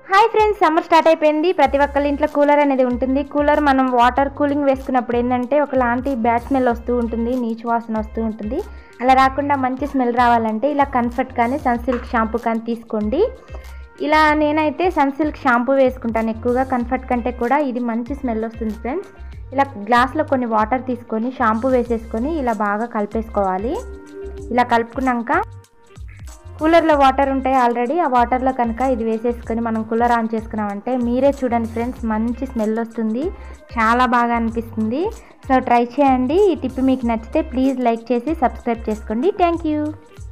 hi friends summer start అయిపోయింది ప్రతి ఒక్కరి ఇంట్లో కూలర్ అనేది ఉంటుంది కూలర్ మనం వాటర్ కూలింగ్ వేసుకున్నప్పుడు ఏంటంటే ఒకలాంటి బ్యాడ్ స్మెల్ వస్తూ ఉంటుంది నీచు వాసన వస్తూ ఉంటుంది అలా రాకుండా మంచి స్మెల్ రావాలంటే ఇలా కన్ఫర్ట్ కానీ సన్సిల్క్ షాంపూ కానీ తీసుకోండి ఇలా నేనైతే సన్సిల్క్ షాంపూ వేసుకుంటాను ఎక్కువగా కంఫర్ట్ కంటే కూడా ఇది మంచి స్మెల్ వస్తుంది ఫ్రెండ్స్ ఇలా గ్లాస్లో కొన్ని వాటర్ తీసుకొని షాంపూ వేసేసుకొని ఇలా బాగా కలిపేసుకోవాలి ఇలా కలుపుకున్నాక కూలర్లో వాటర్ ఉంటాయి ఆల్రెడీ ఆ వాటర్లో కనుక ఇది వేసేసుకొని మనం కూలర్ ఆన్ చేసుకున్నామంటే మీరే చూడండి ఫ్రెండ్స్ మంచి స్మెల్ వస్తుంది చాలా బాగా అనిపిస్తుంది సో ట్రై చేయండి ఈ టిప్ మీకు నచ్చితే ప్లీజ్ లైక్ చేసి సబ్స్క్రైబ్ చేసుకోండి థ్యాంక్ యూ